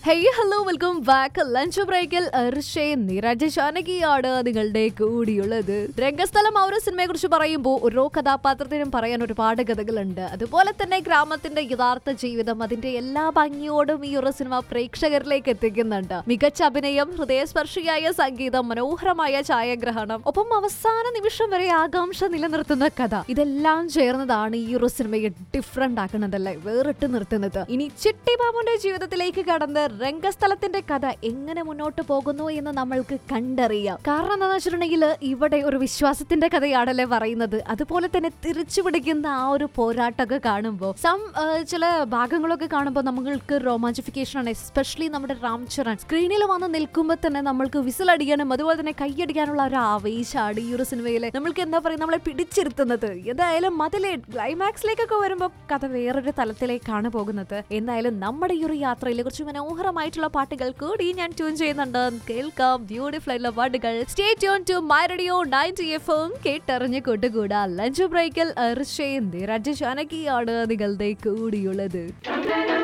hey hello welcome back lunch ബ്രേക്കിൽ അർഷയും നിരജ ജാനകിയാണ് നിങ്ങളുടെ കൂടിയുള്ളത് രംഗസ്ഥലം ആ ഒരു സിനിമയെ കുറിച്ച് പറയുമ്പോൾ ഓരോ കഥാപാത്രത്തിനും പറയാൻ ഒരുപാട് കഥകളുണ്ട് അതുപോലെ തന്നെ ഗ്രാമത്തിന്റെ യഥാർത്ഥ ജീവിതം അതിന്റെ എല്ലാ ഭംഗിയോടും ഈ ഒരു സിനിമ പ്രേക്ഷകരിലേക്ക് എത്തിക്കുന്നുണ്ട് മികച്ച അഭിനയം ഹൃദയസ്പർശിയായ സംഗീതം മനോഹരമായ ഛായാഗ്രഹണം ഒപ്പം അവസാന നിമിഷം വരെ ആകാംക്ഷ നിലനിർത്തുന്ന കഥ ഇതെല്ലാം ചേർന്നതാണ് ഈ ഒരു സിനിമയെ ഡിഫറെന്റ് ആക്കുന്നതല്ലേ വേറിട്ട് നിർത്തുന്നത് ഇനി ചിട്ടി ബാബുന്റെ ജീവിതത്തിലേക്ക് കടന്ന് രംഗസ്ഥലത്തിന്റെ കഥ എങ്ങനെ മുന്നോട്ട് പോകുന്നു എന്ന് നമ്മൾക്ക് കണ്ടറിയാം കാരണം എന്താണെന്ന് വെച്ചിട്ടുണ്ടെങ്കിൽ ഇവിടെ ഒരു വിശ്വാസത്തിന്റെ കഥയാണല്ലേ പറയുന്നത് അതുപോലെ തന്നെ തിരിച്ചു പിടിക്കുന്ന ആ ഒരു പോരാട്ടമൊക്കെ കാണുമ്പോൾ സം ചില ഭാഗങ്ങളൊക്കെ കാണുമ്പോൾ നമ്മൾക്ക് റൊമാൻസിഫിക്കേഷൻ ആണ് എസ്പെഷ്യലി നമ്മുടെ രാം ചരൺ സ്ക്രീനിൽ വന്ന് നിൽക്കുമ്പോൾ തന്നെ നമ്മൾക്ക് വിസിലടിക്കാനും അതുപോലെ തന്നെ കൈയടിക്കാനുള്ള ഒരു ആവേശമാണ് ഈ ഒരു സിനിമയിൽ നമ്മൾക്ക് എന്താ പറയുക നമ്മളെ പിടിച്ചിരുത്തുന്നത് എന്തായാലും അതിലെ ക്ലൈമാക്സിലേക്കൊക്കെ വരുമ്പോൾ കഥ വേറൊരു തലത്തിലേക്കാണ് പോകുന്നത് എന്തായാലും നമ്മുടെ ഈ ഒരു യാത്രയിൽ കുറച്ച് മനോഹരമായിട്ടുള്ള പാട്ടുകൾ കൂടി ഞാൻ ട്യൂൺ ചെയ്യുന്നുണ്ട് കേൾക്കാം ബ്യൂട്ടിഫുൾ ആയിട്ടുള്ള പാട്ടുകൾ stay tune to my radio ninety F M കേട്ടറിഞ്ഞ് കൊണ്ടുകൂടാ ലഞ്ച് ബ്രേക്കിൽ അർഷയും നിരജ ജാനകിയാണ് നിങ്ങളുടെ കൂടിയുള്ളത്